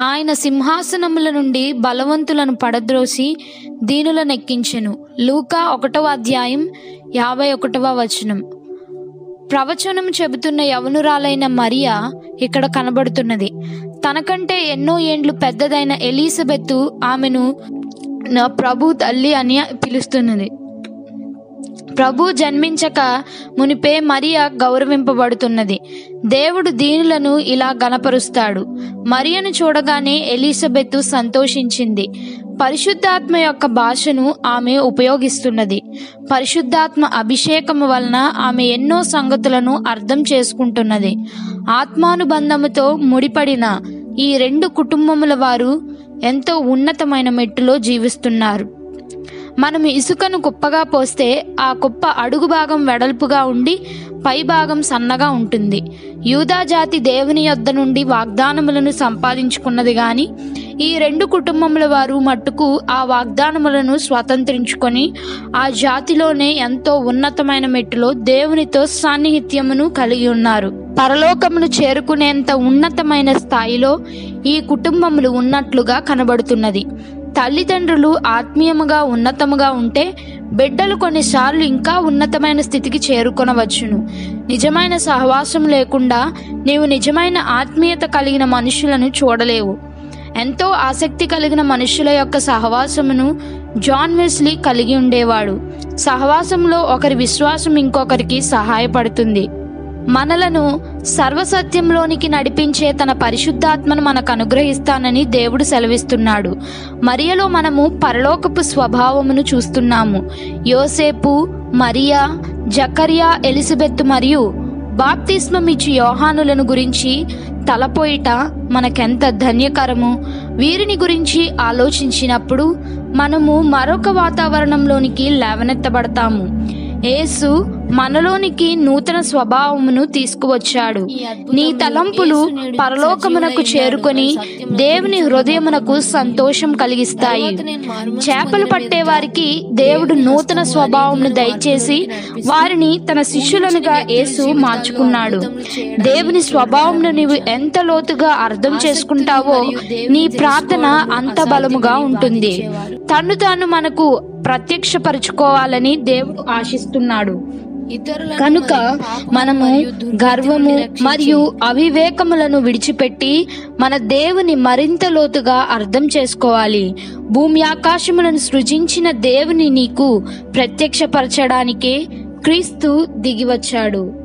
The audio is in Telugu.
ఆయన సింహాసనముల నుండి బలవంతులను పడద్రోసి దీనులను ఎక్కించెను లూకా ఒకటవ అధ్యాయం యాభై ఒకటవ వచనం ప్రవచనం చెబుతున్న యవనురాలైన మరియా ఇక్కడ కనబడుతున్నది తనకంటే ఎన్నో ఏండ్లు పెద్దదైన ఎలిజబెత్ ఆమెను నా ప్రభు తల్లి అని పిలుస్తున్నది ప్రభు జన్మించక మునిపే మరియా గౌరవింపబడుతున్నది దేవుడు దీనులను ఇలా గనపరుస్తాడు మరియను చూడగానే ఎలిజబెత్ సంతోషించింది పరిశుద్ధాత్మ యొక్క భాషను ఆమె ఉపయోగిస్తున్నది పరిశుద్ధాత్మ అభిషేకము వలన ఆమె ఎన్నో సంగతులను అర్థం చేసుకుంటున్నది ఆత్మానుబంధముతో ముడిపడిన ఈ రెండు కుటుంబముల వారు ఎంతో ఉన్నతమైన మెట్టులో జీవిస్తున్నారు మనం ఇసుకను కుప్పగా పోస్తే ఆ కుప్ప అడుగు భాగం వెడల్పుగా ఉండి పై భాగం సన్నగా ఉంటుంది యూదా జాతి దేవుని యొద్ద నుండి వాగ్దానములను సంపాదించుకున్నది గాని ఈ రెండు కుటుంబముల వారు మట్టుకు ఆ వాగ్దానములను స్వతంత్రించుకొని ఆ జాతిలోనే ఎంతో ఉన్నతమైన మెట్టులో దేవునితో సాన్నిహిత్యమును కలిగి ఉన్నారు పరలోకమును చేరుకునేంత ఉన్నతమైన స్థాయిలో ఈ కుటుంబములు ఉన్నట్లుగా కనబడుతున్నది తల్లిదండ్రులు ఆత్మీయముగా ఉన్నతముగా ఉంటే బిడ్డలు కొన్నిసార్లు ఇంకా ఉన్నతమైన స్థితికి చేరుకొనవచ్చును నిజమైన సహవాసం లేకుండా నీవు నిజమైన ఆత్మీయత కలిగిన మనుషులను చూడలేవు ఎంతో ఆసక్తి కలిగిన మనుషుల యొక్క సహవాసమును జాన్ వెస్లీ కలిగి ఉండేవాడు సహవాసంలో ఒకరి విశ్వాసం ఇంకొకరికి సహాయపడుతుంది మనలను సర్వసత్యంలోనికి నడిపించే తన పరిశుద్ధాత్మను మనకు అనుగ్రహిస్తానని దేవుడు సెలవిస్తున్నాడు మరియలో మనము పరలోకపు స్వభావమును చూస్తున్నాము యోసేపు మరియా జకరియా ఎలిజబెత్ మరియు బాప్తిస్మం ఇచ్చి యోహానులను గురించి తలపోయిట మనకెంత ధన్యకరము వీరిని గురించి ఆలోచించినప్పుడు మనము మరొక వాతావరణంలోనికి లేవనెత్తబడతాము యేసు మనలోనికి నూతన స్వభావమును తీసుకువచ్చాడు నీ తలంపులు పరలోకమునకు చేరుకొని దేవుని హృదయమునకు సంతోషం కలిగిస్తాయి చేపలు పట్టే వారికి దేవుడు నూతన స్వభావమును దయచేసి వారిని తన శిష్యులనుగా యేసు మార్చుకున్నాడు దేవుని స్వభావమును నీవు ఎంత లోతుగా అర్థం చేసుకుంటావో నీ ప్రార్థన అంత బలముగా ఉంటుంది తన్ను తాను మనకు ప్రత్యక్షపరుచుకోవాలని దేవుడు ఆశిస్తున్నాడు కనుక మనము గర్వము మరియు అవివేకములను విడిచిపెట్టి మన దేవుని మరింత లోతుగా అర్థం చేసుకోవాలి భూమి ఆకాశములను సృజించిన దేవుని నీకు ప్రత్యక్షపరచడానికే క్రీస్తు దిగివచ్చాడు